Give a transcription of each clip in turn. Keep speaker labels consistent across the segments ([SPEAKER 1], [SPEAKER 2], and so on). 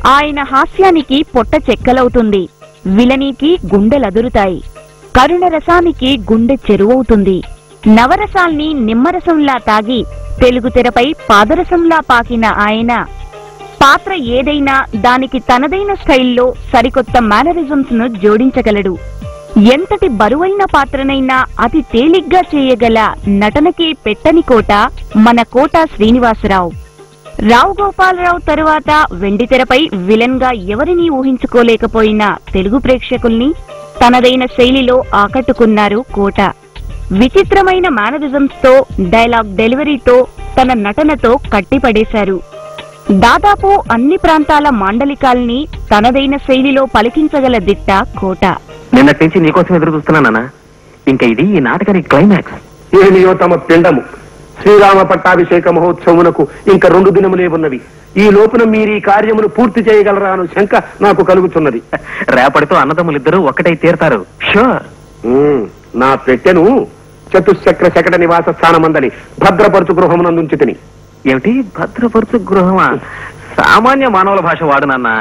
[SPEAKER 1] ఆయన హాస్యానికి పొట్ట చెక్కలవుతుంది విలనీకి గుండెలదురుతాయి కరుణ రసానికి గుండె చెరువవుతుంది నవరసాల్ని నిమ్మరసంలా తాగి తెలుగు తెరపై పాదరసంలా పాకిన ఆయన పాత్ర ఏదైనా దానికి తనదైన స్టైల్లో సరికొత్త మేనరిజమ్స్ ను జోడించగలడు ఎంతటి బరువైన పాత్రనైనా అతి తేలిగ్గా చేయగల నటనకి పెట్టని కోట మన కోట శ్రీనివాసరావు రావు గోపాలరావు తరువాత వెండితెరపై విలన్ గా ఎవరినీ ఊహించుకోలేకపోయిన తెలుగు ప్రేక్షకుల్ని తనదైన శైలిలో ఆకట్టుకున్నారు కోట విచిత్రమైన మేనరిజమ్స్ తో డైలాగ్ డెలివరీతో తన నటనతో కట్టిపడేశారు దాదాపు అన్ని ప్రాంతాల మాండలికాల్ని తనదైన శైలిలో పలికించగల దిట్ట కోట
[SPEAKER 2] నిన్నటి నుంచి నీకోసం ఎదురు చూస్తున్నానా ఇంకా ఇది ఈ నాటకానికి క్లైమాక్స్
[SPEAKER 3] ఏమియో తమ పిండము శ్రీరామ పట్టాభిషేక మహోత్సవమునకు ఇంకా రెండు దినములే ఉన్నవి ఈ లోపున మీరు ఈ కార్యమును పూర్తి చేయగలరా అను శంక నాకు కలుగుతున్నది
[SPEAKER 2] రేపటితో అన్నదమ్ములిద్దరూ ఒకటై తీరతారు షూర్
[SPEAKER 3] ఉమ్, నా పెట్టెను చతుశ్చక్ర శకట నివాస స్థానమందని భద్రపరచు గృహమునందుంచి తిని
[SPEAKER 2] ఏమిటి భద్రపరుచు గృహమా సామాన్య మానవుల భాష వాడు నాన్న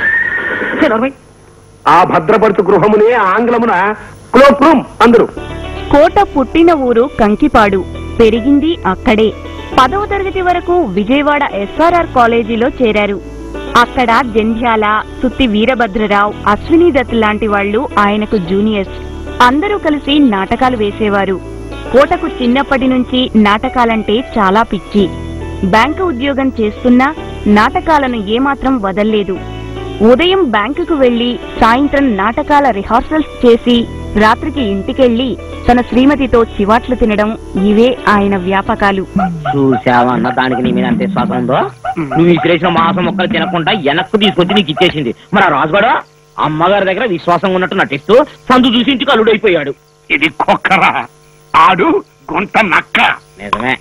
[SPEAKER 2] ఛే, నోర్మై.
[SPEAKER 3] ఆ భద్రపరచు గృహమునే ఆంగ్లమున క్లోక్ రూమ్ అందరు
[SPEAKER 1] కోట పుట్టిన ఊరు కంకిపాడు పెరిగింది అక్కడే పదవ తరగతి వరకు విజయవాడ ఎస్ఆర్ఆర్ కాలేజీలో చేరారు అక్కడ జంధ్యాల సుత్తి వీరభద్రరావు అశ్విని దత్ లాంటి వాళ్ళు ఆయనకు జూనియర్స్ అందరూ కలిసి నాటకాలు వేసేవారు కోటకు చిన్నప్పటి నుంచి నాటకాలంటే చాలా పిచ్చి బ్యాంకు ఉద్యోగం చేస్తున్నా నాటకాలను ఏమాత్రం వదల్లేదు ఉదయం బ్యాంకుకు వెళ్లి సాయంత్రం నాటకాల రిహార్సల్స్ చేసి రాత్రికి ఇంటికెళ్లి తన శ్రీమతితో చివాట్లు తినడం ఇవే ఆయన వ్యాపకాలు
[SPEAKER 4] చూసావా అన్న దానికి నీ మీద ఎంత విశ్వాసం ఉందో నువ్వు విసిరేసిన మాసం మొక్కలు తినకుండా వెనక్కు తీసుకొచ్చి నీకు ఇచ్చేసింది మరి ఆ రాజుగాడు అమ్మగారి దగ్గర విశ్వాసం ఉన్నట్టు నటిస్తూ సందు చూసి ఇంటికి అల్లుడైపోయాడు
[SPEAKER 5] ఇది కుక్కరా ఆడు గుంట నక్క
[SPEAKER 4] నిజమే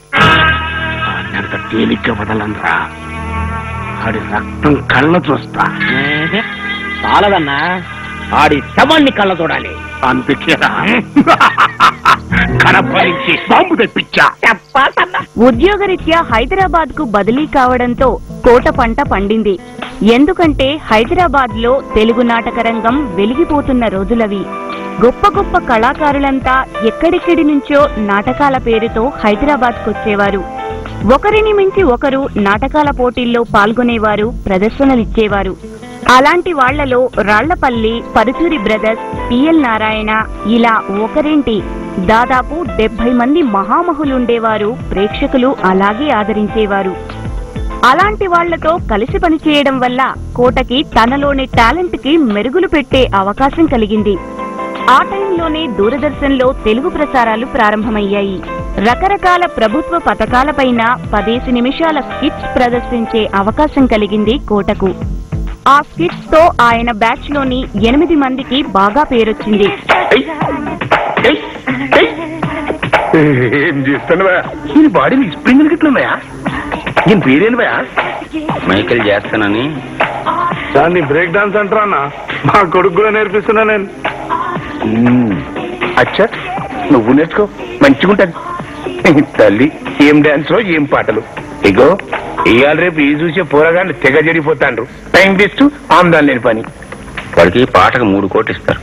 [SPEAKER 5] అంత తేలిగ్గా వదలంరా ఆడి రక్తం కళ్ళ చూస్తా
[SPEAKER 4] మ్మ్. చాలదన్నా ఆడి శవాన్ని కళ్ళ చూడాలి
[SPEAKER 5] అందుకేరా కడప నుంచి బాంబు తెప్పించా
[SPEAKER 1] ఉద్యోగరీత్యా హైదరాబాద్ కు బదిలీ కావడంతో కోట పంట పండింది ఎందుకంటే హైదరాబాద్ లో తెలుగు నాటక రంగం వెలిగిపోతున్న రోజులవి గొప్ప గొప్ప కళాకారులంతా ఎక్కడెక్కడి నుంచో నాటకాల పేరుతో హైదరాబాద్ కొచ్చేవారు ఒకరిని మించి ఒకరు నాటకాల పోటీల్లో పాల్గొనేవారు ప్రదర్శనలిచ్చేవారు అలాంటి వాళ్లలో రాళ్లపల్లి పరుచూరి బ్రదర్స్ పిఎల్ నారాయణ ఇలా ఒకరేంటి దాదాపు డెబ్బై మంది మహామహులుండేవారు ప్రేక్షకులు అలాగే ఆదరించేవారు అలాంటి వాళ్లతో కలిసి పనిచేయడం వల్ల కోటకి తనలోని టాలెంట్ కి మెరుగులు పెట్టే అవకాశం కలిగింది ఆ టైంలోనే దూరదర్శన్లో తెలుగు ప్రసారాలు ప్రారంభమయ్యాయి రకరకాల ప్రభుత్వ పథకాలపైన పదేసి నిమిషాల స్కిట్స్ ప్రదర్శించే అవకాశం కలిగింది కోటకు ఆ స్కిట్స్ తో ఆయన బ్యాచ్ లోని ఎనిమిది మందికి బాగా పేరొచ్చింది
[SPEAKER 5] ఏం చేస్తానువా ఈ బాడీ స్ప్రింగ్ గిట్లున్నాయా నేను పేరేనువా
[SPEAKER 2] మైకిల్ చేస్తానని
[SPEAKER 3] దాన్ని బ్రేక్ డాన్స్ అంటారా అన్న మా కొడుకు కూడా నేర్పిస్తున్నా నేను
[SPEAKER 5] అచ్చా నువ్వు నేర్చుకో మంచిగుంటది తల్లి ఏం డాన్స్ లో ఏం పాటలు ఇగో ఇవాళ రేపు ఈ చూసే పోరగాళ్ళు తెగ జరిగిపోతాండ్రు టైం వేస్ట్ ఆమ్దాన్ లేని పని
[SPEAKER 2] వాడికి పాటకు మూడు కోట్లు ఇస్తారు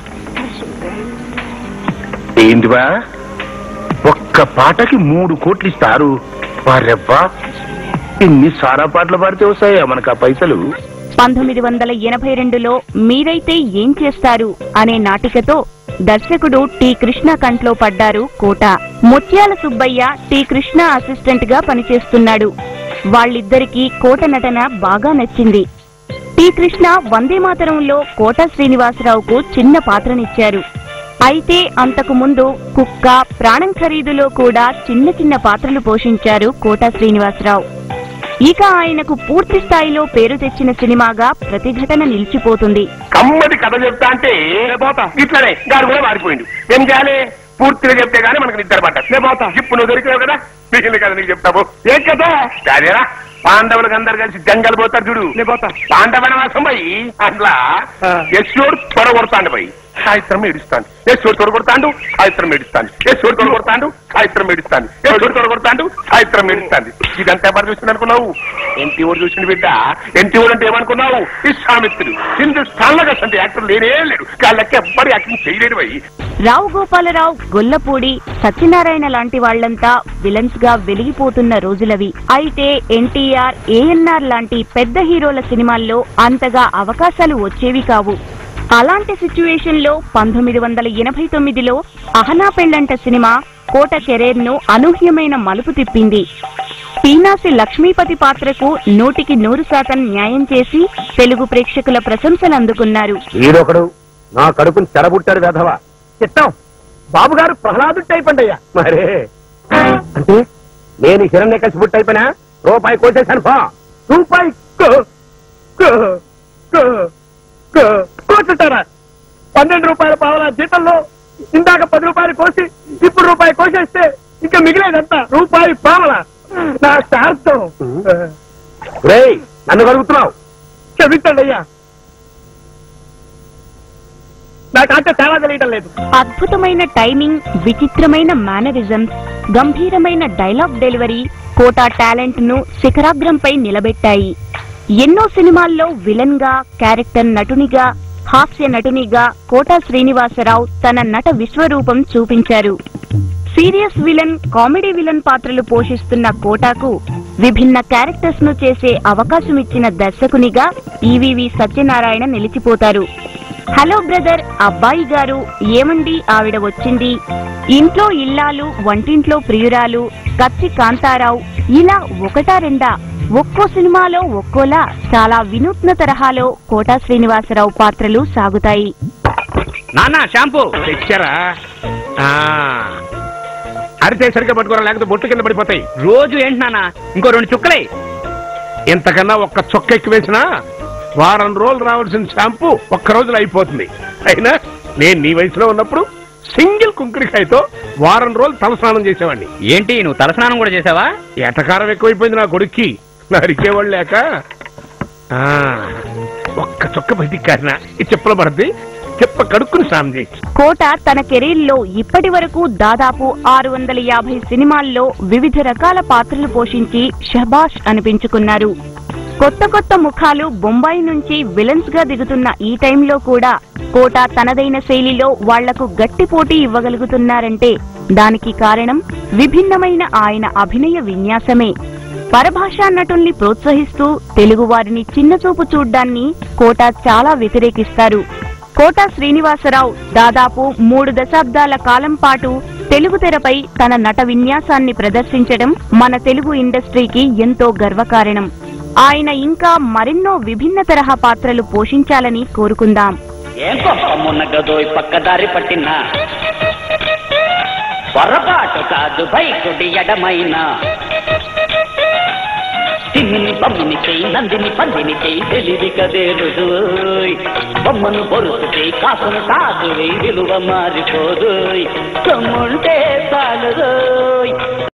[SPEAKER 5] ఏంటివా ఒక్క పాటకి మూడు కోట్లు ఇస్తారు వారెవ్వా ఇన్ని సారా పాటలు పాడితే వస్తాయా మనకు ఆ పైసలు
[SPEAKER 1] పంతొమ్మిది వందల ఎనభై రెండులో మీరైతే ఏం చేస్తారు అనే నాటికతో దర్శకుడు టి కృష్ణ కంట్లో పడ్డారు కోట ముత్యాల సుబ్బయ్య టి కృష్ణ అసిస్టెంట్ గా పనిచేస్తున్నాడు వాళ్ళిద్దరికీ కోట నటన బాగా నచ్చింది టి కృష్ణ వందే మాతరంలో కోట శ్రీనివాసరావుకు చిన్న పాత్రనిచ్చారు అయితే అంతకు ముందు కుక్క ప్రాణం ఖరీదులో కూడా చిన్న చిన్న పాత్రలు పోషించారు కోట శ్రీనివాసరావు ఇక ఆయనకు పూర్తి స్థాయిలో పేరు తెచ్చిన సినిమాగా ప్రతిఘటన నిలిచిపోతుంది
[SPEAKER 5] కమ్మటి కథ చెప్తా అంటే పోతా ఇట్లనే గారు కూడా మారిపోయింది ఏం చేయాలి పూర్తిగా చెప్తే గానీ మనకు నిద్ర పడ్డా నేను పోతా ఇప్పుడు నువ్వు దొరికావు కదా మిగిలిన కథ నీకు చెప్తావు ఏం కదా అదేరా పాండవులకు అందరు కలిసి జంగల్ పోతారు చూడు
[SPEAKER 3] నేను పోతా
[SPEAKER 5] పాండవనవాసం పోయి అట్లా
[SPEAKER 3] ఆ.
[SPEAKER 5] యశ్వరుడు త్వర కొడతాండు పోయి సాయిత్రం ఏడుస్తాను యశ్వరుడు త్వర కొడతాండు సాయిత్రం ఏడుస్తాను యశ్వరుడు త్వర కొడతాండు సాయిత్రం ఏడుస్తాను యశ్వరుడు త్వర కొడతాండు సాయిత్రం ఏడుస్తాను ఇదంతా ఎవరు చూసింది అనుకున్నావు ఎన్టీ ఓడి చూసిన బిడ్డ ఎన్టీ ఓడి అంటే ఏమనుకున్నావు విశ్వామిత్రుడు హిందుస్థాన్ లో అంటే యాక్టర్ లేనే లేడు వాళ్ళకి ఎవ్వరు యాక్టింగ్ చేయలేడు పోయి
[SPEAKER 1] రావు గోపాలరావు గొల్లపూడి సత్యనారాయణ లాంటి వాళ్ళంతా విలన్స్ గా వెలిగిపోతున్న రోజులవి అయితే ఎన్టీఆర్ ఏఎన్ఆర్ లాంటి పెద్ద హీరోల సినిమాల్లో అంతగా అవకాశాలు వచ్చేవి కావు అలాంటి సిచ్యువేషన్ లో పంతొమ్మిది వందల ఎనభై తొమ్మిదిలో అహనా పెళ్ళంట సినిమా కోట కెరీర్ ను అనూహ్యమైన మలుపు తిప్పింది పీనాసి లక్ష్మీపతి పాత్రకు నూటికి నూరు శాతం న్యాయం చేసి తెలుగు ప్రేక్షకుల ప్రశంసలు అందుకున్నారు
[SPEAKER 3] ఈడొకడు నా కడుపుని చెడబుట్టాడు వెధవ చిత్తం బాబు గారు ప్రహ్లాదు టైప్ అండి అయ్యా మరే అంటే నేను హిరణ్య కసి అయిపోయినా రూపాయి కోసేశాను పా రూపాయి కో- కో- కో- కో- కోసేస్తారా పన్నెండు రూపాయల పావలా జీతంలో ఇందాక పది రూపాయలు కోసి ఇప్పుడు రూపాయి కోసేస్తే ఇంకా మిగిలేదంతా రూపాయి పావల నా శాస్త్రం నన్ను కలుగుతున్నావు క్షమించండి అయ్యా నాకంటే చాలా తెలియటం లేదు
[SPEAKER 1] అద్భుతమైన టైమింగ్ విచిత్రమైన మేనరిజమ్స్ గంభీరమైన డైలాగ్ డెలివరీ కోటా టాలెంట్ ను శిఖరాగ్రంపై నిలబెట్టాయి ఎన్నో సినిమాల్లో విలన్ గా క్యారెక్టర్ నటునిగా హాస్య నటునిగా కోటా శ్రీనివాసరావు తన నట విశ్వరూపం చూపించారు సీరియస్ విలన్ కామెడీ విలన్ పాత్రలు పోషిస్తున్న కోటాకు విభిన్న క్యారెక్టర్స్ ను చేసే అవకాశం ఇచ్చిన దర్శకునిగా ఈవీవి సత్యనారాయణ నిలిచిపోతారు హలో బ్రదర్ అబ్బాయి గారు ఏమండి ఆవిడ వచ్చింది ఇంట్లో ఇల్లాలు వంటింట్లో ప్రియురాలు కత్తి కాంతారావు ఇలా ఒకటా రెండా ఒక్కో సినిమాలో ఒక్కోలా చాలా వినూత్న తరహాలో కోటా శ్రీనివాసరావు పాత్రలు సాగుతాయి
[SPEAKER 3] నాన్న షాంపూ తెచ్చారా ఆ. అరితే సరిగ్గా పట్టుకోరా లేకపోతే బొట్టు కింద పడిపోతాయి
[SPEAKER 4] రోజు ఏంటి నాన్న ఇంకో రెండు చుక్కలే
[SPEAKER 3] ఇంతకన్నా ఒక్క చొక్క ఎక్కువ వేసినా వారం రోజులు రావాల్సిన షాంపూ ఒక్క రోజులో అయిపోతుంది అయినా నేను నీ వయసులో ఉన్నప్పుడు సింగిల్ కుంకుడికాయతో వారం రోజులు తలస్నానం చేసేవాడిని
[SPEAKER 4] ఏంటి నువ్వు తలస్నానం కూడా చేసావా
[SPEAKER 3] ఎటకారం ఎక్కువైపోయింది నా కొడుక్కి నరికేవాళ్ళు లేక ఆ, ఒక్క చొక్క బయటికి కారిన ఈ చెప్పుల పడుద్ది చెప్ప కడుక్కుని స్నానం చేయి
[SPEAKER 1] కోట తన కెరీర్ లో ఇప్పటి వరకు దాదాపు ఆరు వందల యాభై సినిమాల్లో వివిధ రకాల పాత్రలు పోషించి షహబాష్ అనిపించుకున్నారు కొత్త కొత్త ముఖాలు బొంబాయి నుంచి విలన్స్ గా దిగుతున్న ఈ టైంలో కూడా కోట తనదైన శైలిలో వాళ్లకు గట్టి పోటీ ఇవ్వగలుగుతున్నారంటే దానికి కారణం విభిన్నమైన ఆయన అభినయ విన్యాసమే పరభాషా నటుల్ని ప్రోత్సహిస్తూ తెలుగు వారిని చిన్నచూపు చూడ్డాన్ని కోట చాలా వ్యతిరేకిస్తారు కోట శ్రీనివాసరావు దాదాపు మూడు దశాబ్దాల కాలం పాటు తెలుగు తెరపై తన నట విన్యాసాన్ని ప్రదర్శించడం మన తెలుగు ఇండస్ట్రీకి ఎంతో గర్వకారణం ఆయన ఇంకా మరెన్నో విభిన్న తరహా పాత్రలు పోషించాలని కోరుకుందాం
[SPEAKER 6] ఏం కొమ్మన్న గదోయ్ పక్కదారి పట్టిన పొరపాటు కాదు బైకుడి ఎడమైన తిమ్మిని బొమ్మని చేయి నందిని పందిని చేయి తెలివి కదే రుజువోయ్ బొమ్మను పొరుసు చేయి కాసును కాదు విలువ మారిపోదు కమ్ముంటే చాలు